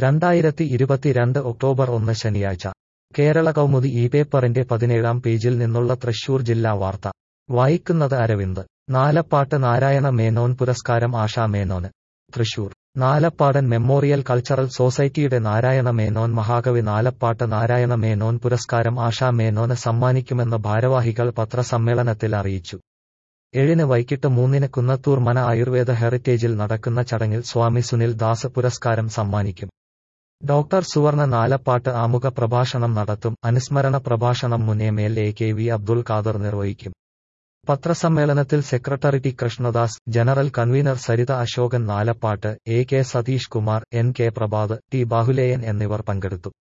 രണ്ടായിരത്തി ഇരുപത്തിരണ്ട് ഒക്ടോബർ ഒന്ന് ശനിയാഴ്ച കേരള കൗമുദി ഈ പേപ്പറിന്റെ പതിനേഴാം പേജിൽ നിന്നുള്ള തൃശൂർ ജില്ലാ വാർത്ത വായിക്കുന്നത് അരവിന്ദ് നാലപ്പാട്ട് നാരായണ മേനോൻ പുരസ്കാരം ആശാ മേനോന് തൃശൂർ നാലപ്പാടൻ മെമ്മോറിയൽ കൾച്ചറൽ സൊസൈറ്റിയുടെ നാരായണ മേനോൻ മഹാകവി നാലപ്പാട്ട് നാരായണ മേനോൻ പുരസ്കാരം ആശാ മേനോന് സമ്മാനിക്കുമെന്ന് ഭാരവാഹികൾ പത്രസമ്മേളനത്തിൽ അറിയിച്ചു ഏഴിന് വൈകിട്ട് മൂന്നിന് കുന്നത്തൂർ മന ആയുർവേദ ഹെറിറ്റേജിൽ നടക്കുന്ന ചടങ്ങിൽ സ്വാമി സുനിൽ ദാസ് പുരസ്കാരം സമ്മാനിക്കും ഡോക്ടർ സുവർണ നാലപ്പാട്ട് ആമുഖ പ്രഭാഷണം നടത്തും അനുസ്മരണ പ്രഭാഷണം മുൻ M L A K V Abdul Khader നിർവഹിക്കും പത്രസമ്മേളനത്തിൽ secretary T Krishnadas general convenor Saritha Ashokan Nalappat A K Satheesh Kumar N K Prabhath T Bahuleyan എന്നിവർ പങ്കെടുത്തു